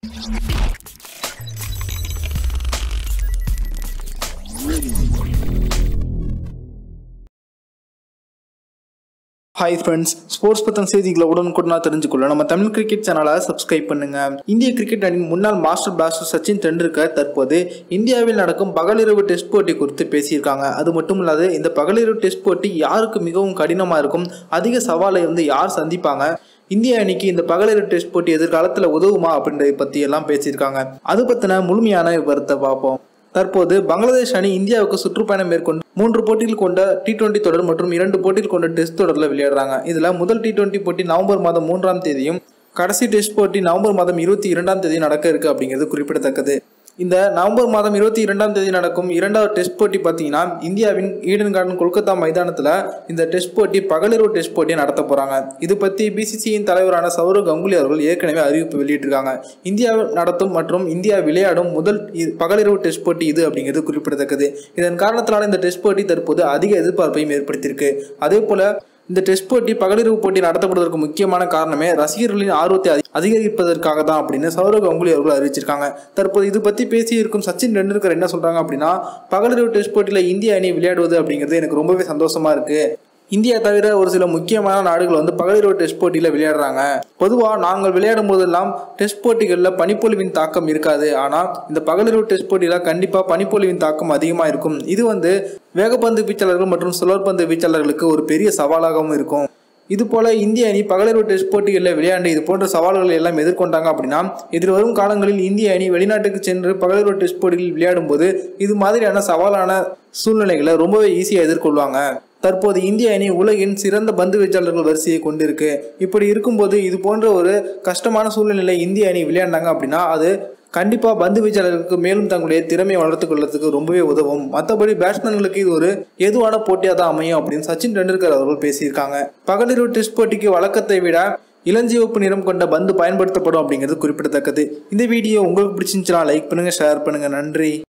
hi friends sports பற்றின செய்திகளை உடனுக்குடனா தெரிஞ்சுக்கொள்ள நம்ம தமிழ் கிரிக்கெட் சேனலை சப்ஸ்கிரைப் பண்ணுங்க இந்திய கிரிக்கெட் அணியின் முன்னாள் மாஸ்டர் பிளாஸ்டர் சச்சின் டெண்டுல்கர் தற்போது இந்தியாவில் நடக்கும் பகலிரவு டெஸ்ட் போட்டி குறித்து பேசியிருக்காங்க அது மட்டும் இல்லாது இந்த பகலிரவு டெஸ்ட் போட்டி யாருக்கு மிகவும் கடினமாக இருக்கும் அதிக சவாலை வந்து யார் சந்திப்பாங்க இந்திய அணிக்கு இந்த பகலிரவு டெஸ்ட் போட்டி எதிர்காலத்தில் உதவுமா அப்படின்றத பற்றி எல்லாம் பேசியிருக்காங்க அது பற்றின முழுமையான விவரத்தை பார்ப்போம் தற்போது பங்களாதேஷ் அணி இந்தியாவுக்கு சுற்றுப்பயணம் மேற்கொண்டு மூன்று போட்டியில் கொண்ட டி டுவெண்டி தொடர் மற்றும் இரண்டு போட்டியில் கொண்ட டெஸ்ட் தொடரில் விளையாடுறாங்க இதில் முதல் டி டுவெண்டி போட்டி நவம்பர் மாதம் மூன்றாம் தேதியும் கடைசி டெஸ்ட் போட்டி நவம்பர் மாதம் இருபத்தி இரண்டாம் தேதி நடக்க இருக்கு அப்படிங்கிறது குறிப்பிடத்தக்கது இந்த நவம்பர் மாதம் இருபத்தி இரண்டாம் தேதி நடக்கும் இரண்டாவது டெஸ்ட் போட்டி பார்த்தீங்கன்னா இந்தியாவின் ஈடன் கார்டன் கொல்கத்தா மைதானத்தில் இந்த டெஸ்ட் போட்டி பகலிரவு டெஸ்ட் போட்டியை நடத்த போகிறாங்க இது பற்றி பிசிசியின் தலைவரான சௌரவ் கங்குலி அவர்கள் ஏற்கனவே அறிவிப்பு வெளியிட்டிருக்காங்க இந்தியா நடத்தும் மற்றும் இந்தியா விளையாடும் முதல் இ- பகலிரவு டெஸ்ட் போட்டி இது அப்படிங்கிறது குறிப்பிடத்தக்கது இதன் காரணத்தினால இந்த டெஸ்ட் போட்டி தற்போது அதிக எதிர்பார்ப்பையும் ஏற்படுத்தியிருக்கு அதே போல இந்த டெஸ்ட் போட்டி பகலிரவு போட்டி நடத்தப்படுவதற்கு முக்கியமான காரணமே ரசிகர்களின் ஆர்வத்தை அதி- அதிகரிப்பதற்காக தான் அப்படின்னு சௌரவ் கங்குலி அவர்கள் அறிவிச்சிருக்காங்க தற்போது இது பற்றி பேசியிருக்கும் சச்சின் டெண்டுல்கர் என்ன சொல்றாங்க அப்படின்னா பகலிரவு டெஸ்ட் போட்டியில் இந்திய அணி விளையாடுவது அப்படிங்கிறது எனக்கு ரொம்பவே சந்தோஷமா இருக்கு இந்தியா தவிர ஒரு சில முக்கியமான நாடுகள் வந்து பகலிரவு டெஸ்ட் போட்டியில் விளையாடுறாங்க பொதுவாக நாங்கள் விளையாடும் போதெல்லாம் டெஸ்ட் போட்டிகளில் பனிப்பொழிவின் தாக்கம் இருக்காது ஆனால் இந்த பகலிரவு டெஸ்ட் போட்டியில் கண்டிப்பாக பனிப்பொழிவின் தாக்கம் அதிகமாக இருக்கும் இது வந்து வேகப்பந்து வீச்சாளர்கள் மற்றும் சுழற்பந்து வீச்சாளர்களுக்கு ஒரு பெரிய சவாலாகவும் இருக்கும் இது போல இந்திய அணி பகலிரவு டெஸ்ட் போட்டிகளில் விளையாண்டு இது போன்ற சவால்களை எல்லாம் எதிர்கொண்டாங்க அப்படின்னா எதிர்வரும் காலங்களில் இந்திய அணி வெளிநாட்டுக்கு சென்று பகலிரவு டெஸ்ட் போட்டிகளில் விளையாடும் போது இது மாதிரியான சவாலான சூழ்நிலைகளை ரொம்பவே ஈஸியாக எதிர்கொள்வாங்க தற்போது இந்திய அணி உலகின் சிறந்த பந்து வீச்சாளர்கள் வரிசையை கொண்டிருக்கு இப்படி இருக்கும்போது இது போன்ற ஒரு கஷ்டமான சூழ்நிலையில இந்திய அணி விளையாண்டாங்க அப்படின்னா அது கண்டிப்பா பந்து வீச்சாளர்களுக்கு மேலும் தங்களுடைய திறமையை வளர்த்துக் கொள்றதுக்கு ரொம்பவே உதவும் மற்றபடி பேட்ஸ்மேன்களுக்கு இது ஒரு எதுவான போட்டியாக தான் அமையும் அப்படின்னு சச்சின் டெண்டுல்கர் அவர்கள் பேசியிருக்காங்க பகலிரவு டெஸ்ட் போட்டிக்கு வழக்கத்தை விட இளஞ்சிவப்பு நிறம் கொண்ட பந்து பயன்படுத்தப்படும் அப்படிங்கிறது குறிப்பிடத்தக்கது இந்த வீடியோ உங்களுக்கு பிடிச்சிருந்துச்சுன்னா லைக் பண்ணுங்க ஷேர் பண்ணுங்க நன்றி